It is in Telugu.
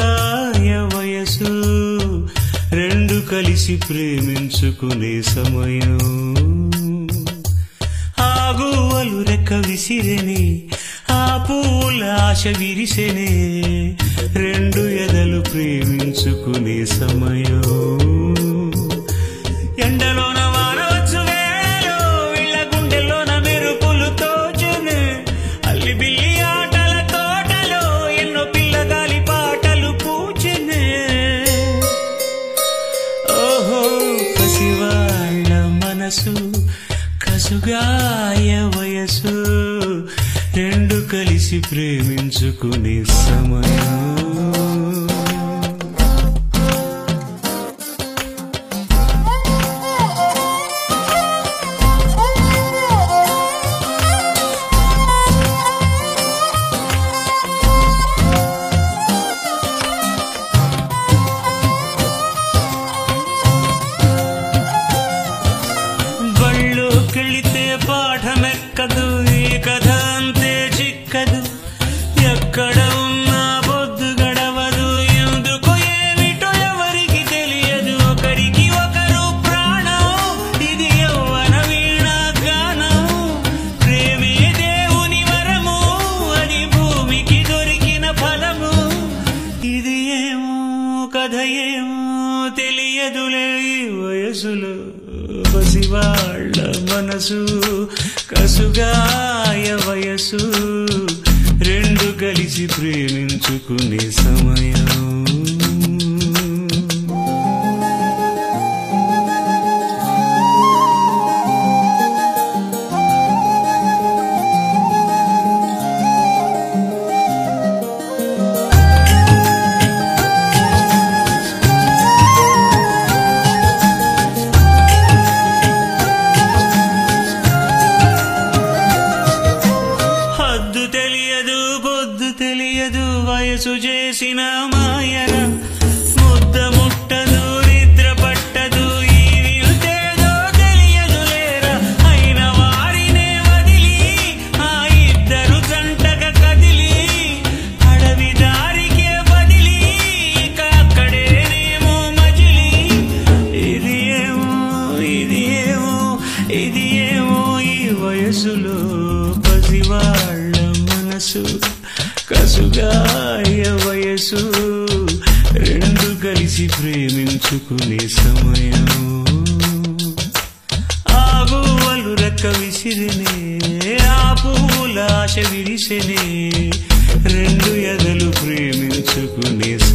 కసుగాయ వయసు రెండు కలిసి ప్రేమించుకునే సమయం ఆగువలు రెక్క విసిరెని ఆ పూల ఆశ విరిసెనే రెండు ఎదలు ప్రేమించుకునే సమయం ఎండలోన వానవచ్చు వేలో వీళ్ళ గుండెల్లోన మెరుపులు తోచునే అల్లి బిల్లి ఆటల తోటలో ఎన్నో పిల్లగాలి పాటలు పూచెనే ఓహో పసివాళ్ళ మనసు కసుగాయ వయసు రెండు కలిసి ప్రేమించుకునే సమయం బళ్ళు కెళితే పాఠమెక్కదు ఈ కథ అంతే చిక్కదు ఎక్కడ ఉన్నా పొద్దు గడవదు ఎందుకు ఏమిటో ఎవరికి తెలియదు ఒకరికి ఒకరు ప్రాణం ఇది యవ్వన వీణ గానం ప్రేమే దేవుని వరము అది భూమికి దొరికిన ఫలము ఇది ఏమో కథ ఏమో తెలియదులే ఈ వయసులో పసివాళ్ళ మనసు కసుగాయ వయసు రెండు కలిసి ప్రేమించుకునే సమయం హద్దు తెలియదు బొద్దు తెలియదు వయసు చేసిన మాయన ముద్ద ముట్టదు నిద్ర పట్టదు ఈ వింతేదో తెలియదు లేరా అయిన వారినే వదిలి ఆ ఇద్దరు జంటగా కదిలి అడవి దారికే బదిలి ఇక అక్కడేనేమో మజిలి ఇది ఏమో ఇది ఏమో ఇది ఏమో ఈ వయసులో పసివాళ్ళ మనసు కసుగాయ వయసు రెండు కలిసి ప్రేమించుకునే సమయం ఆగువలు రెక్క విసిరినే ఆ పువ్వుల ఆశ విరిసెనే రెండు ఎదలు ప్రేమించుకునే